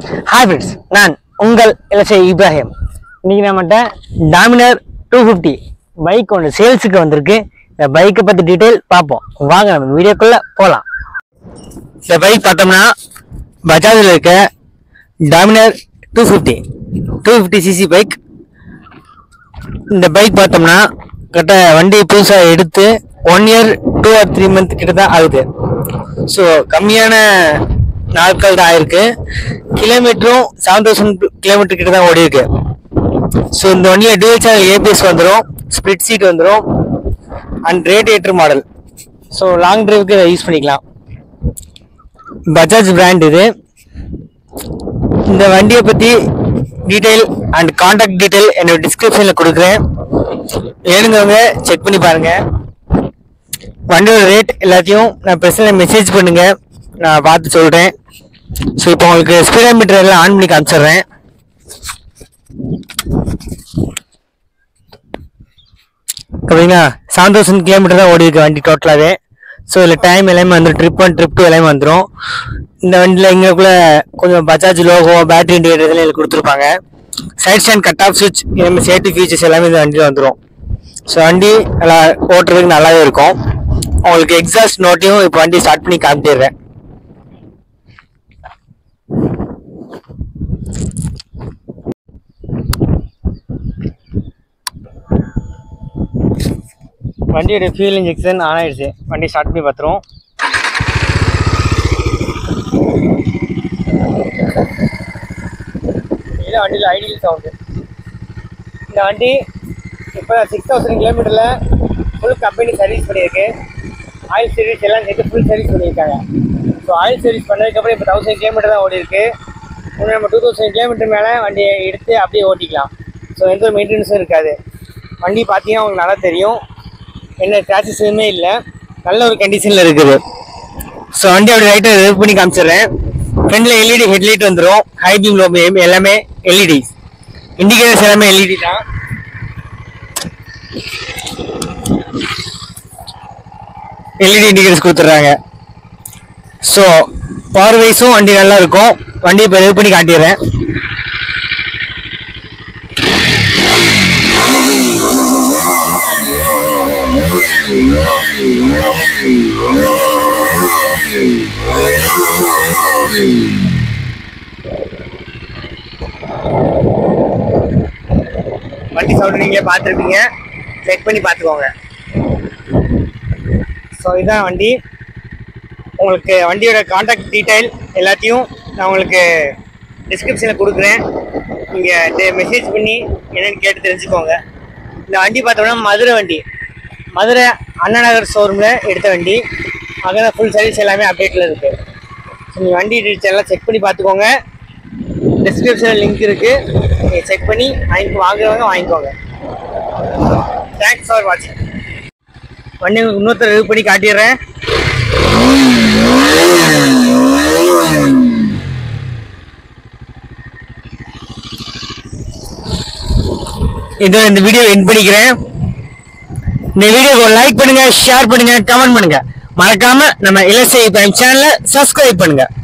hi friends நான் உங்கள் இலசை இப்ராஹிம் இன்னைக்கு நம்மகிட்ட டாமினர் டூ ஃபிஃப்டி பைக் ஒன்று சேல்ஸுக்கு வந்திருக்கு இந்த பைக்கை பற்றி டீட்டெயில் பார்ப்போம் வாங்க நம்ம வீடியோக்குள்ளே போகலாம் இந்த பைக் பார்த்தோம்னா பஜாஜில் இருக்க Dominar two fifty two fifty CC bike இந்த பைக் பார்த்தோம்னா கரெக்ட வண்டி புதுசாக எடுத்து one year two or three month கிட்ட தான் ஆகுது ஸோ கம்மியான நாட்கள் தான் ஆயிருக்கு கிலோமீட்டரும் செவன் தௌசண்ட் கிலோமீட்டர் கிட்ட தான் ஓடி இருக்கு ஸோ இந்த வண்டியில் டூயல் சேனல் ஏபிஎஸ் வந்துடும் ஸ்ப்ளிட் சீட் வந்துடும் and radiator model so long டிரைவுக்கு இதை யூஸ் பண்ணிக்கலாம் பஜாஜ் பிராண்ட் இது இந்த வண்டியை பற்றி டீட்டெயில் அண்ட் காண்டாக்ட் டீட்டெயில் என்னோட டிஸ்கிரிப்ஷனில் கொடுக்குறேன் வேணுங்கவங்க செக் பண்ணி பாருங்க வண்டியோட ரேட் எல்லாத்தையும் நான் பிரச்சனை மெசேஜ் பண்ணுங்க நான் பார்த்து சொல்கிறேன் ஸோ இப்போ உங்களுக்கு ஸ்பீடோமீட்டர் எல்லாம் ஆன் பண்ணி காமிச்சிடுறேன் அப்படிங்களா செவன் தௌசண்ட் கிலோமீட்டர் தான் ஓடி இருக்கு வண்டி டோட்டலாகவே ஸோ இதில் டைம் எல்லாமே வந்துடும் ட்ரிப் ஒன் ட்ரிப் டூ எல்லாமே வந்துடும் இந்த வண்டியில் எங்களுக்குள்ள கொஞ்சம் பஜாஜ் லோகோ பேட்டரி இண்டிகேட்டர் இதெல்லாம் இதில் கொடுத்துருப்பாங்க சைட் ஸ்டாண்ட் கட் ஆஃப் சுவிட்ச் எல்லாமே சேஃப்டி ஃபீச்சர்ஸ் எல்லாமே இந்த வண்டியில் வந்துடும் ஸோ வண்டி நல்லா ஓட்டுறதுக்கு நல்லாவே இருக்கும் உங்களுக்கு எக்ஸாஸ்ட் நோட்டையும் இப்போ வண்டி ஸ்டார்ட் பண்ணி காமிச்சிடுறேன் வண்டியோட ஃபியூல் இன்ஜெக்ஷன் ஆன் ஆயிடுச்சு வண்டி ஸ்டார்ட் பண்ணி பார்த்துருவோம் இது வண்டியில் ஐடியல் சவுண்டு இந்த வண்டி இப்போ சிக்ஸ் தௌசண்ட் கிலோமீட்டரில் ஃபுல் கம்பெனி சர்வீஸ் பண்ணியிருக்கு ஆயில் சர்வீஸ் எல்லாம் சேர்த்து ஃபுல் சர்வீஸ் பண்ணியிருக்காங்க ஸோ ஆயில் சர்வீஸ் பண்ணதுக்கப்புறம் இப்போ தௌசண்ட் கிலோமீட்டர் தான் ஓடி இருக்கு இன்னும் நம்ம டூ தௌசண்ட் கிலோமீட்டர் மேலே வண்டியை எடுத்து அப்படியே ஓட்டிக்கலாம் ஸோ எந்த ஒரு மெயின்டெனன்ஸும் இருக்காது வண்டி பார்த்தீங்கன்னா உங்களுக்கு நல்லா தெரியும் என்ன கிராச்சஸ் எதுவுமே இல்லை நல்ல ஒரு கண்டிஷனில் இருக்குது ஸோ வண்டி அப்படி ரைட்டை ரிவ் பண்ணி காமிச்சிடுறேன் ஃப்ரண்டில் எல்இடி ஹெட்லைட் வந்துடும் ஹை பீம் லோ பீம் எல்லாமே எல்இடி இண்டிகேட்டர்ஸ் எல்லாமே எல்இடி தான் எல்இடி இண்டிகேட்டர்ஸ் கொடுத்துட்றாங்க ஸோ பவர் வைஸும் வண்டி நல்லா இருக்கும் வண்டி இப்போ ரிவ் பண்ணி காட்டிடுறேன் வண்டி சவுண்ட் நீங்களே பார்த்துருப்பீங்க செக் பண்ணி பார்த்துக்கோங்க ஸோ இதுதான் வண்டி உங்களுக்கு வண்டியோட காண்டாக்ட் டீட்டெயில் எல்லாத்தையும் நான் உங்களுக்கு டிஸ்கிரிப்ஷனில் கொடுக்குறேன் நீங்கள் மெசேஜ் பண்ணி என்னென்னு கேட்டு தெரிஞ்சுக்கோங்க இந்த வண்டி பார்த்தோம்னா மதுரை வண்டி மதுரை அண்ணா நகர் ஷோரூமில் எடுத்த வண்டி அங்கே ஃபுல் சர்வீஸ் எல்லாமே அப்டேட்டில் இருக்குது ஸோ நீங்கள் வண்டி டீட்டெயில் எல்லாம் செக் பண்ணி பார்த்துக்கோங்க டிஸ்கிரிப்ஷனில் லிங்க் இருக்குது நீங்கள் செக் பண்ணி வாங்கி வாங்குறவங்க வாங்கிக்கோங்க தேங்க்ஸ் ஃபார் வாட்சிங் வண்டி உங்களுக்கு இன்னொருத்தர் ரிவ்யூ பண்ணி காட்டிடுறேன் இதோ இந்த வீடியோ என் பண்ணிக்கிறேன் இந்த வீடியோவை லைக் பண்ணுங்க ஷேர் பண்ணுங்க கமெண்ட் பண்ணுங்க மறக்காம நம்ம இலசை சேனலை சப்ஸ்கிரைப் பண்ணுங்க